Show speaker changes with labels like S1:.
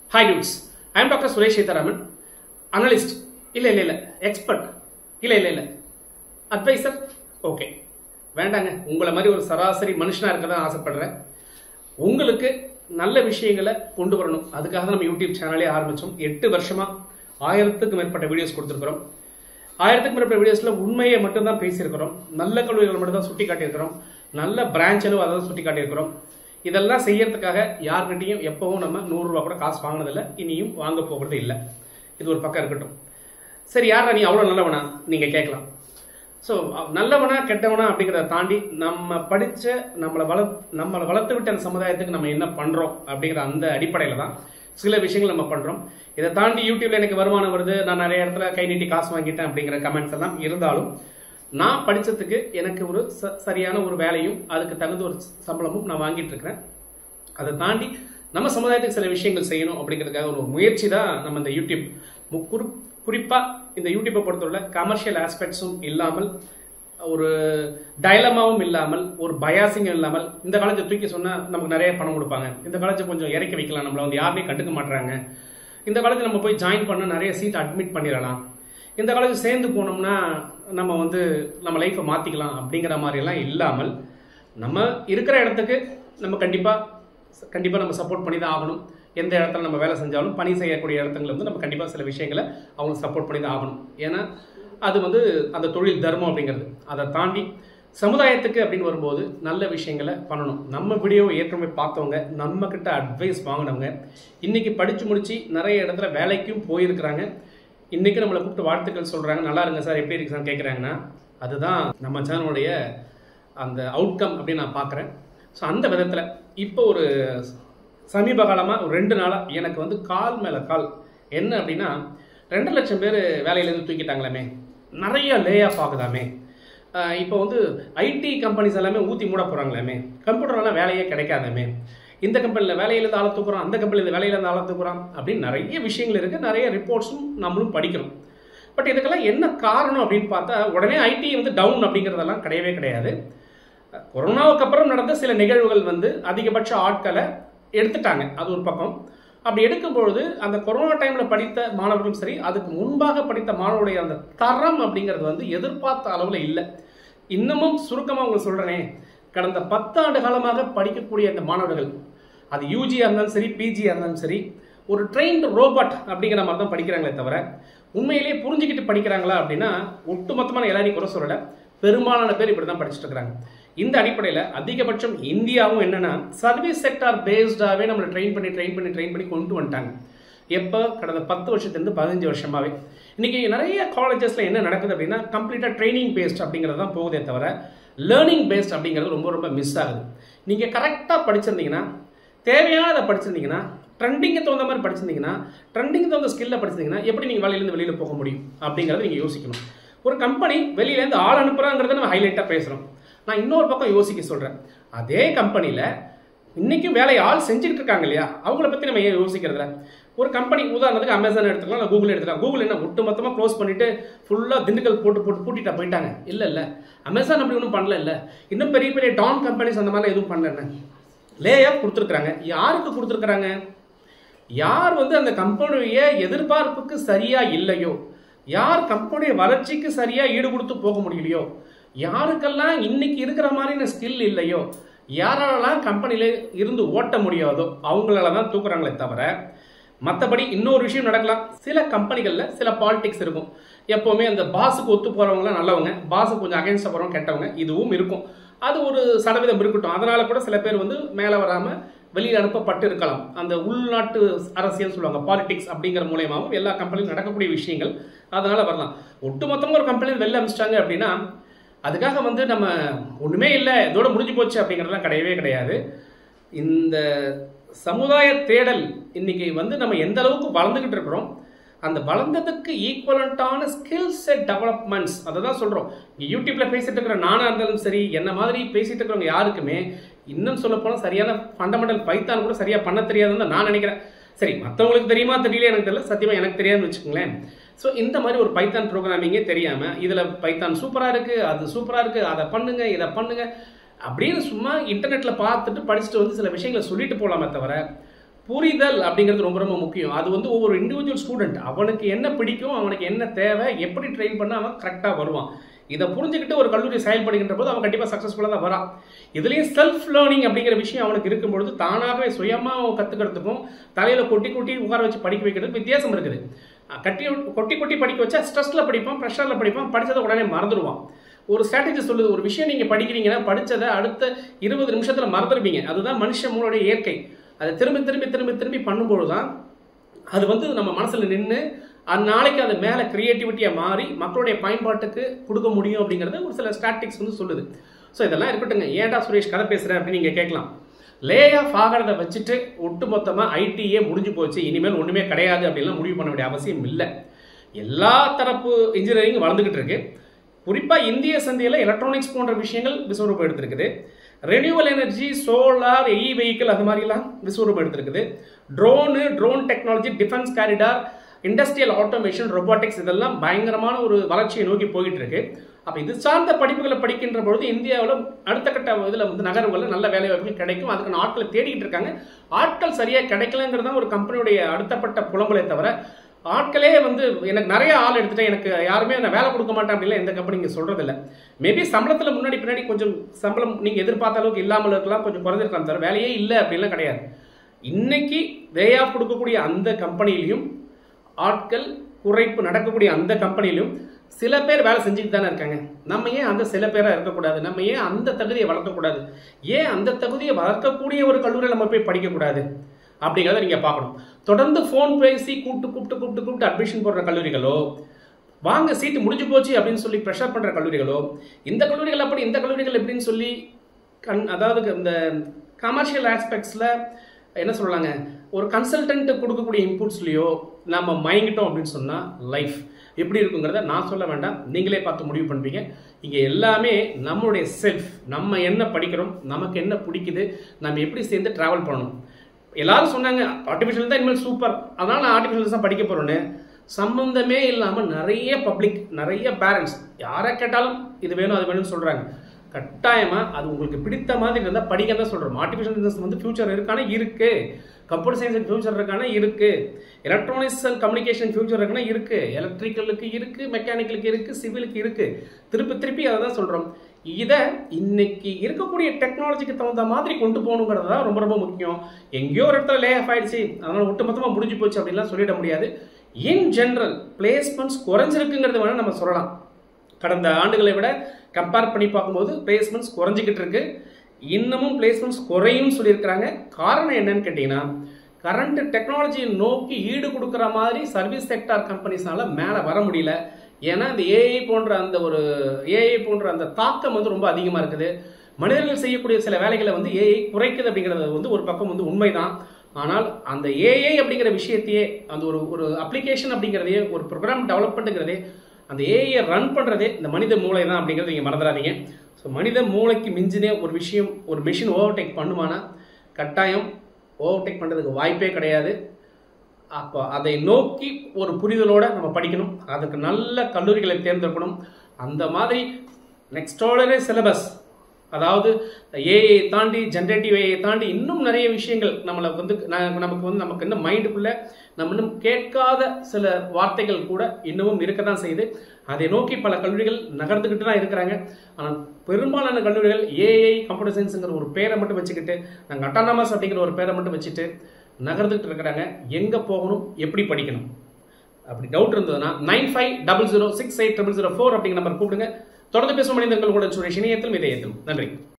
S1: hi dudes I am doctor Suresh Seetharaman analyst இல்ல இல்ல இல்ல எக்ஸ்பர்ட் இல்ல இல்ல இல்ல அட்வைசர் ஓகே வேண்டாங்க உங்களை மாதிரி ஒரு சராசரி மனுஷனா இருக்க தான் ஆசைப்படுறேன் உங்களுக்கு நல்ல விஷயங்களை கொண்டு வரணும் அதுக்காக தான் நம்ம யூடியூப் சேனலே ஆரம்பிச்சோம் எட்டு வருஷமா ஆயிரத்துக்கு மேற்பட்ட வீடியோஸ் கொடுத்துருக்கிறோம் ஆயிரத்துக்கு மேற்பட்ட வீடியோஸ்ல உண்மையை மட்டும் தான் பேசியிருக்கிறோம் நல்ல கல்லூரிகளை மட்டும் தான் சுட்டி காட்டியிருக்கிறோம் நல்ல பிரான்ச்சிலும் அதை தான் சுட்டி காட்டியிருக்கிறோம் இதெல்லாம் செய்யறதுக்காக யார்கிட்டையும் எப்பவும் நம்ம நூறு ரூபா கூட காசு வாங்கினதில்ல இனியும் வாங்க போகிறது இல்லை இது ஒரு பக்கம் இருக்கட்டும் சரி யாரா நீ அவ்வளோ நல்லவனா நீங்க கேட்கலாம் ஸோ நல்லவனா கெட்டவனா அப்படிங்கிறத தாண்டி நம்ம படிச்ச நம்மளை வள நம்மளை வளர்த்து விட்ட அந்த சமுதாயத்துக்கு நம்ம என்ன பண்றோம் அப்படிங்கிற அந்த அடிப்படையில தான் சில விஷயங்கள் நம்ம பண்றோம் இதை தாண்டி யூடியூப்ல எனக்கு வருமானம் வருது நான் நிறைய இடத்துல கை நீட்டி காசு வாங்கிட்டேன் அப்படிங்கிற கமெண்ட்ஸ் எல்லாம் இருந்தாலும் நான் படிச்சதுக்கு எனக்கு ஒரு ச- சரியான ஒரு வேலையும் அதுக்கு தகுந்த ஒரு சம்பளமும் நான் வாங்கிட்டு இருக்கிறேன் அதை தாண்டி நம்ம சமுதாயத்துக்கு சில விஷயங்கள் செய்யணும் அப்படிங்கிறதுக்காக ஒரு முயற்சி தான் நம்ம இந்த யூடியூப் மு- குறி- குறிப்பா இந்த யூடியூப்பை பொறுத்தவரை கமர்ஷியல் ஆஸ்பெக்ட்ஸும் இல்லாமல் ஒரு டயலமாவும் இல்லாமல் ஒரு பயாசிங்கும் இல்லாமல் இந்த காலேஜை தூக்கி சொன்னா நமக்கு நிறைய பணம் கொடுப்பாங்க இந்த காலேஜை கொஞ்சம் இறக்கி வைக்கலாம் நம்மள வந்து யாருமே கண்டுக்க மாட்டாங்க இந்த காலேஜ் நம்ம போய் ஜாயின் பண்ண நிறைய சீட் அட்மிட் பண்ணிடலாம் இந்த காலேஜ் சேர்ந்து போனோம்னா நம்ம வந்து நம்ம லைஃப்பை மாத்திக்கலாம் அப்படிங்கிற மாதிரி எல்லாம் இல்லாமல் நம்ம இருக்கிற இடத்துக்கு நம்ம கண்டிப்பா கண்டிப்பா நம்ம சப்போர்ட் பண்ணி தான் ஆகணும் எந்த இடத்துல நம்ம வேலை செஞ்சாலும் பணி செய்யக்கூடிய இடத்துல வந்து நம்ம கண்டிப்பா சில விஷயங்களை அவங்களுக்கு சப்போர்ட் பண்ணி தான் ஆகணும் ஏன்னா அது வந்து அந்த தொழில் தர்மம் அப்படிங்கிறது அதை தாண்டி சமுதாயத்துக்கு அப்படின்னு வரும்போது நல்ல விஷயங்களை பண்ணணும் நம்ம வீடியோவை ஏற்கனவே பார்த்தவங்க நம்ம கிட்ட அட்வைஸ் வாங்கினவங்க இன்னைக்கு படிச்சு முடிச்சு நிறைய இடத்துல வேலைக்கும் போயிருக்கிறாங்க இன்னைக்கு நம்மளை கூப்பிட்டு வாழ்த்துக்கள் சொல்றாங்க நல்லா இருங்க சார் எப்படி இருக்கு சார் கேட்குறாங்கன்னா அதுதான் நம்ம சேனலுடைய அந்த அவுட்கம் அப்படின்னு நான் பார்க்குறேன் ஸோ அந்த விதத்தில் இப்போ ஒரு சமீப காலமாக ஒரு ரெண்டு நாளாக எனக்கு வந்து கால் மேலே கால் என்ன அப்படின்னா ரெண்டு லட்சம் பேர் வேலையிலேருந்து தூக்கிட்டாங்களாமே நிறைய லே ஆஃப் ஆகுதாமே ஆஹ் இப்போ வந்து ஐடி கம்பெனிஸ் எல்லாமே ஊற்றி மூட போகிறாங்களாமே கம்ப்யூட்டர்லாம் வேலையே கிடைக்காதாமே இந்த கம்பெனியில் வேலையிலேருந்து ஆள தூக்குறோம் அந்த கம்பெனியில் வேலையிலேருந்து ஆள தூக்குறோம் அப்படின்னு நிறைய விஷயங்கள் இருக்குது நிறைய ரிப்போர்ட்ஸும் நம்மளும் படிக்கிறோம் பட் இதுக்கெல்லாம் என்ன காரணம் அப்படின்னு பார்த்தா உடனே ஐடி வந்து டவுன் அப்படிங்கிறதெல்லாம் கிடையவே கிடையாது கொரோனாவுக்கு அப்புறம் நடந்த சில நிகழ்வுகள் வந்து அதிகபட்ச ஆட்களை எடுத்துட்டாங்க அது ஒரு பக்கம் அப்படி எடுக்கும் பொழுது அந்த கொரோனா டைம்ல படித்த மாணவர்களும் சரி அதுக்கு முன்பாக படித்த மாணவருடைய அந்த தரம் அப்படிங்கிறது வந்து எதிர்பார்த்த அளவில் இல்லை இன்னமும் சுருக்கமாக உங்களுக்கு சொல்றேனே கடந்த பத்தாண்டு காலமாக படிக்கக்கூடிய அந்த மாணவர்கள் அது யூஜியாக இருந்தாலும் சரி பிஜியாக இருந்தாலும் சரி ஒரு ட்ரெயின்டு ரோபோட் அப்படிங்கிற மாதிரி தான் படிக்கிறாங்களே தவிர உண்மையிலேயே புரிஞ்சுக்கிட்டு படிக்கிறாங்களா அப்படின்னா ஒட்டுமொத்தமான எல்லாரையும் குறை சொல்லல பெரும்பாலான பேர் இப்படி தான் படிச்சுட்டு இருக்கிறாங்க இந்த அடிப்படையில் அதிகபட்சம் இந்தியாவும் என்னன்னா சர்வீஸ் செக்டார் பேஸ்டாகவே நம்மளை ட்ரெயின் பண்ணி ட்ரெயின் பண்ணி ட்ரெயின் பண்ணி கொண்டு வந்துட்டாங்க எப்போ கடந்த பத்து வருஷத்துலேருந்து பதினஞ்சு வருஷமாவே இன்னைக்கு நிறைய காலேஜஸ்ல என்ன நடக்குது அப்படின்னா கம்ப்ளீட்டாக ட்ரைனிங் பேஸ்ட் அப்படிங்கிறது தான் போகுதே தவிர லேர்னிங் பேஸ்ட் அப்படிங்கிறது ரொம்ப ரொம்ப மிஸ் ஆகுது நீங்கள் கரெக்டாக படிச்சிருந்தீங்கன்னா தேவையானதை படிச்சிருந்தீங்கன்னா ட்ரெண்டிங்கு தகுந்த மாதிரி படிச்சிருந்தீங்கன்னா ட்ரெண்டிங் தகுந்த ஸ்கில்ல படிச்சிருந்தீங்கன்னா எப்படி நீங்கள் வேலையிலேருந்து வெளியில் போக முடியும் அப்படிங்கிறத நீங்கள் யோசிக்கணும் ஒரு கம்பெனி வெளியிலேருந்து ஆள் அனுப்புறாங்கிறத நம்ம ஹைலைட்டாக பேசுகிறோம் நான் இன்னொரு பக்கம் யோசிக்க சொல்கிறேன் அதே கம்பெனியில் இன்னைக்கும் வேலையை ஆள் செஞ்சுக்கிட்டு இருக்காங்க இல்லையா அவங்கள பற்றி நம்ம ஏன் யோசிக்கிறதுல ஒரு கம்பெனி உதாரணத்துக்கு அமேசான் எடுத்துக்கலாம் இல்லை கூகுள் எடுத்துக்கலாம் கூகுள் என்ன ஒட்டு மொத்தமாக க்ளோஸ் பண்ணிட்டு ஃபுல்லாக திண்டுக்கல் போட்டு போட்டு பூட்டிட்டா போயிட்டாங்க இல்லை இல்லை அமேசான் அப்படி ஒன்றும் பண்ணல இல்லை இன்னும் பெரிய பெரிய டான் கம்பெனிஸ் அந்த மாதிரிலாம் எதுவும் பண்ணல லே ஆஃப் கொடுத்துருக்குறாங்க யாருக்கு கொடுத்துருக்குறாங்க யார் வந்து அந்த கம்பெனிய எதிர்பார்ப்புக்கு சரியா இல்லையோ யார் கம்பெனிய வளர்ச்சிக்கு சரியா ஈடு கொடுத்து போக முடியலையோ யாருக்கெல்லாம் இன்னைக்கு இருக்கிற மாதிரியான ஸ்கில் இல்லையோ யாராலலாம் கம்பெனில இருந்து ஓட்ட முடியாதோ அவங்களால தான் தூக்குறாங்களே தவிர மற்றபடி இன்னொரு விஷயம் நடக்கலாம் சில கம்பெனிகளில் சில பாலிடிக்ஸ் இருக்கும் எப்போவுமே அந்த பாஸுக்கு ஒத்து போகிறவங்களாம் நல்லவங்க பாஸுக்கு கொஞ்சம் அகைன்ஸ்டாக போகிறவங்க கெட்டவங்க இதுவும் இருக்கும் அது ஒரு சதவீதம் இருக்கட்டும் அதனால கூட சில பேர் வந்து மேலே வராமல் வெளியில் அனுப்பப்பட்டு இருக்கலாம் அந்த உள்நாட்டு அரசியல் சொல்லுவாங்க பாலிடிக்ஸ் அப்படிங்கிற மூலயமாவும் எல்லா கம்பெனிலும் நடக்கக்கூடிய விஷயங்கள் அதனால வரலாம் ஒட்டுமொத்தமாக ஒரு கம்பெனி வெளில அனுப்பிச்சிட்டாங்க அப்படின்னா அதுக்காக வந்து நம்ம ஒன்றுமே இல்லை இதோட முடிஞ்சு போச்சு அப்படிங்கிறதுலாம் கிடையவே கிடையாது இந்த சமுதாய தேடல் இன்னைக்கு வந்து நம்ம எந்த அளவுக்கு வளர்ந்துகிட்டு இருக்கிறோம் அந்த வளர்ந்ததுக்கு ஈக்குவலண்டான ஸ்கில் செட் டெவலப்மெண்ட்ஸ் அதை தான் சொல்கிறோம் யூடியூப்ல பேசிட்டு இருக்கிற நானாக இருந்தாலும் சரி என்ன மாதிரி பேசிட்டு இருக்கிறவங்க யாருக்குமே இன்னும் சொல்ல போனால் சரியான ஃபண்டமெண்டல் பைத்தான் கூட சரியாக பண்ண தெரியாதுன்னு தான் நான் நினைக்கிறேன் சரி மற்றவங்களுக்கு தெரியுமா தெரியல எனக்கு தெரியல சத்தியமாக எனக்கு தெரியாதுன்னு வச்சுக்கோங்களேன் ஸோ இந்த மாதிரி ஒரு பைத்தான் ப்ரோக்ராமிங்கே தெரியாமல் இதில் பைத்தான் சூப்பராக இருக்குது அது சூப்பராக இருக்குது அதை பண்ணுங்க இதை பண்ணுங்க அப்படின்னு சும்மா இன்டர்நெட்டில் பார்த்துட்டு படிச்சுட்டு வந்து சில விஷயங்களை சொல்லிட்டு போகலாமே தவிர புரிதல் அப்படிங்கிறது ரொம்ப ரொம்ப முக்கியம் அது வந்து ஒவ்வொரு இண்டிவிஜுவல் ஸ்டூடெண்ட் அவனுக்கு என்ன பிடிக்கும் அவனுக்கு என்ன தேவை எப்படி ட்ரெயின் பண்ண அவன் கரெக்டாக வருவான் இதை புரிஞ்சுக்கிட்டு ஒரு கல்லூரி செயல்படுகின்ற போது அவன் கண்டிப்பாக சக்ஸஸ்ஃபுல்லாக தான் வரான் இதுலேயும் செல்ஃப் லேர்னிங் அப்படிங்கிற விஷயம் அவனுக்கு இருக்கும்பொழுது தானாகவே சுயமாக அவன் கற்றுக்கிறதுக்கும் தலையில் கொட்டி கொட்டி உட்கார வச்சு படிக்க வைக்கிறதுக்கு வித்தியாசம் இருக்குது அஹ் கட்டி கொட்டி கொட்டி படிக்க வச்சா ஸ்ட்ரெஸ்ஸில் படிப்பான் ப்ரெஷரில் படிப்பான் படித்ததை உடனே மறந்துடுவான் ஒரு ஸ்ட்ராட்டஜி சொல்லுது ஒரு விஷயம் நீங்கள் படிக்கிறீங்கன்னா படித்ததை அடுத்த இருபது நிமிஷத்தில் மறந்துடுவீங்க அதுதான் மனுஷ மூலோடைய இயற்கை அதை திரும்பி திரும்பி திரும்பி திரும்பி பண்ணும்பொழுது தான் அது வந்து நம்ம மனசில் நின்று அந்நாளைக்கு அது மேலே க்ரியேட்டிவிட்டியாக மாறி மக்களுடைய பயன்பாட்டுக்கு கொடுக்க முடியும் அப்படிங்கிறது ஒரு சில ஸ்டாட்டிக்ஸ் வந்து சொல்லுது ஸோ இதெல்லாம் இருக்கட்டுங்க ஏன்டா சுரேஷ் கதை பேசுகிறேன் அப்படின்னு நீங்கள் கேட்கலாம் லே ஆஃப் ஆகிறத வச்சுட்டு ஒட்டு மொத்தமாக ஐடியே முடிஞ்சு போச்சு இனிமேல் ஒன்றுமே கிடையாது அப்படின்லாம் முடிவு பண்ண வேண்டிய அவசியம் இல்லை எல்லா தரப்பு இன்ஜினியரிங் வளர்ந்துக்கிட்டு இருக்கு குறிப்பாக இந்திய சந்தையில் எலக்ட்ரானிக்ஸ் போன்ற விஷயங்கள் விஸ்வரூபம் எடுத்திருக்குது renewal energy solar e vehicle அது மாதிரிலாம் விஸ்வரூபம் எடுத்திருக்குது drone drone technology defence corridor industrial automation robotics இதெல்லாம் பயங்கரமான ஒரு வளர்ச்சியை நோக்கி போயிட்டு இருக்கு அப்போ இது சார்ந்த படிப்புகளை படிக்கின்ற பொழுது இந்தியாவில் அடுத்த கட்ட இதில் வந்து நகரங்களில் நல்ல வேலை வாய்ப்புகள் கிடைக்கும் அதுக்கான ஆட்களை தேடிக்கிட்டு இருக்காங்க ஆட்கள் சரியாக கிடைக்கலங்கிறது தான் ஒரு கம்பெனியுடைய அடுத்தப்பட்ட புலம்பலே தவிர ஆட்களே வந்து எனக்கு நிறைய ஆள் எடுத்துட்டேன் எனக்கு யாருமே நான் வேலை கொடுக்க மாட்டேன் அப்படிலாம் எந்த கம்பெனி இங்கே சொல்றது இல்லை மேபி சம்பளத்தில் முன்னாடி பின்னாடி கொஞ்சம் சம்பளம் நீங்கள் எதிர்பார்த்த அளவுக்கு இல்லாமல் இருக்கலாம் கொஞ்சம் குறைஞ்சிருக்கலாம் தவிர வேலையே இல்லை அப்படிலாம் கிடையாது இன்னைக்கு வே ஆஃப் கொடுக்கக்கூடிய அந்த கம்பெனிலையும் ஆட்கள் குறைப்பு நடக்கக்கூடிய அந்த கம்பெனிலையும் சில பேர் வேலை செஞ்சுட்டு தானே இருக்காங்க நம்ம ஏன் அந்த சில பேராக இருக்கக்கூடாது நம்ம ஏன் அந்த தகுதியை வளர்க்கக்கூடாது ஏன் அந்த தகுதியை வளர்க்கக்கூடிய ஒரு கல்லூரியில் நம்ம போய் படிக்கக்கூடாது அப்படிங்கிறத நீங்கள் பார்க்கணும் தொடர்ந்து ஃபோன் பேசி கூப்பிட்டு கூப்பிட்டு கூப்பிட்டு கூப்பிட்டு அட்மிஷன் போடுற கல்லூரிகளோ வாங்க சீட்டு முடிஞ்சு போச்சு அப்படின்னு சொல்லி ப்ரெஷர் பண்ணுற கல்லூரிகளோ இந்த கல்லூரிகள் அப்படி இந்த கல்லூரிகள் எப்படின்னு சொல்லி கண் அதாவது இந்த கமர்ஷியல் ஆஸ்பெக்ட்ஸில் என்ன சொல்லலாங்க ஒரு கன்சல்டன்ட் கொடுக்கக்கூடிய இன்புட்ஸ்லையோ நம்ம மயங்கிட்டோம் அப்படின்னு சொன்னால் லைஃப் எப்படி இருக்குங்கிறத நான் சொல்ல வேண்டாம் நீங்களே பார்த்து முடிவு பண்ணுவீங்க இங்கே எல்லாமே நம்மளுடைய செல்ஃப் நம்ம என்ன படிக்கிறோம் நமக்கு என்ன பிடிக்குது நம்ம எப்படி சேர்ந்து ட்ராவல் பண்ணணும் எல்லாரும் சொன்னாங்க ஆர்டிஃபிஷியல் தான் இனிமேல் சூப்பர் அதனால் நான் ஆர்டிஃபிஷியல் தான் படிக்க போகிறேன்னு சம்மந்தமே இல்லாமல் நிறைய பப்ளிக் நிறைய பேரண்ட்ஸ் யாரை கேட்டாலும் இது வேணும் அது வேணும்னு சொல்கிறாங்க கட்டாயமாக அது உங்களுக்கு பிடித்த மாதிரி இருந்தால் படிக்க தான் சொல்கிறோம் ஆர்டிஃபிஷியல் இன்டெலிஜென்ஸ் வந்து ஃபியூச்சர் இருக்கான இருக்குது கம்ப்யூட்டர் சயின்ஸ் ஃபியூச்சர் இருக்கான இருக்குது எலக்ட்ரானிக்ஸ் அண்ட் கம்யூனிகேஷன் ஃபியூச்சர் இருக்கான இருக்குது எலக்ட்ரிக்கலுக்கு இருக்குது மெக்கானிக்கலுக்கு இருக்குது சிவிலுக்கு இருக்குது திருப்பி திருப்பி அதை தான் சொல்கிறோம் இதை இன்னைக்கு இருக்கக்கூடிய டெக்னாலஜிக்கு தகுந்த மாதிரி கொண்டு போகணுங்கிறது தான் ரொம்ப ரொம்ப முக்கியம் எங்கேயோ ஒரு இடத்துல லே ஆஃப் ஆயிடுச்சு அதனால் ஒட்டுமொத்தமாக முடிஞ்சு போச்சு அப்படின்லாம் சொல்லிட முடியாது இன் ஜென்ரல் பிளேஸ்மெண்ட்ஸ் குறைஞ்சிருக்குங்கிறது வேணால் நம்ம சொல்லலாம் கடந்த ஆண்டுகளை விட கம்பேர் பண்ணி பார்க்கும்போது பிளேஸ்மெண்ட்ஸ் குறைஞ்சிக்கிட்டு இருக்கு இன்னமும் பிளேஸ்மெண்ட்ஸ் குறையும் சொல்லியிருக்கிறாங்க காரணம் என்னன்னு கேட்டிங்கன்னா கரண்ட் டெக்னாலஜியை நோக்கி ஈடு கொடுக்குற மாதிரி சர்வீஸ் செக்டார் கம்பெனிஸ்னால மேலே வர முடியல ஏன்னா இந்த ஏஐ போன்ற அந்த ஒரு ஏஐ போன்ற அந்த தாக்கம் வந்து ரொம்ப அதிகமாக இருக்குது மனிதர்கள் செய்யக்கூடிய சில வேலைகளை வந்து ஏஐ குறைக்குது அப்படிங்கிறது வந்து ஒரு பக்கம் வந்து உண்மைதான் ஆனால் அந்த ஏஐ அப்படிங்கிற விஷயத்தையே அந்த ஒரு ஒரு அப்ளிகேஷன் அப்படிங்கிறதையே ஒரு ப்ரோக்ராம் டெவலப்மெண்ட்டுங்கிறதே அந்த ஏஐயை ரன் பண்ணுறதே இந்த மனித மூளை தான் அப்படிங்கிறத நீங்கள் மறந்துடாதீங்க ஸோ மனித மூளைக்கு மிஞ்சினே ஒரு விஷயம் ஒரு மிஷின் ஓவர்டேக் பண்ணுமானா கட்டாயம் ஓவர்டேக் பண்ணுறதுக்கு வாய்ப்பே கிடையாது அப்போ அதை நோக்கி ஒரு புரிதலோட நம்ம படிக்கணும் அதுக்கு நல்ல கல்லூரிகளை தேர்ந்தெடுக்கணும் அந்த மாதிரி நெக்ஸ்டோடரே சிலபஸ் அதாவது ஏஐ தாண்டி ஜென்ரேட்டிவ் ஏஐ தாண்டி இன்னும் நிறைய விஷயங்கள் நம்மளை வந்து ந- நமக்கு வந்து நமக்கு இன்னும் மைண்டுக்குள்ளே நம்ம இன்னும் கேட்காத சில வார்த்தைகள் கூட இன்னமும் இருக்க தான் செய்யுது அதை நோக்கி பல கல்லூரிகள் நகர்ந்துக்கிட்டு தான் இருக்கிறாங்க ஆனால் பெரும்பாலான கல்லூரிகள் ஏஐ கம்ப்யூட்டர் சயின்ஸுங்கிற ஒரு பேரை மட்டும் வச்சுக்கிட்டு நாங்கள் அட்டானமஸ் அப்படிங்கிற ஒரு பேரை மட்டும் வச்சுட்டு நகர்ந்துக்கிட்டு இருக்கிறாங்க எங்கே போகணும் எப்படி படிக்கணும் அப்படி டவுட் இருந்ததுன்னா nine five double zero six eight double zero four அப்படிங்கிற நம்பர் கூப்பிடுங்க தொடர்ந்து பேசும் மனிதர்கள் கூட சுரேஷ் இணையத்திலும் இதயத்திலும் நன்றி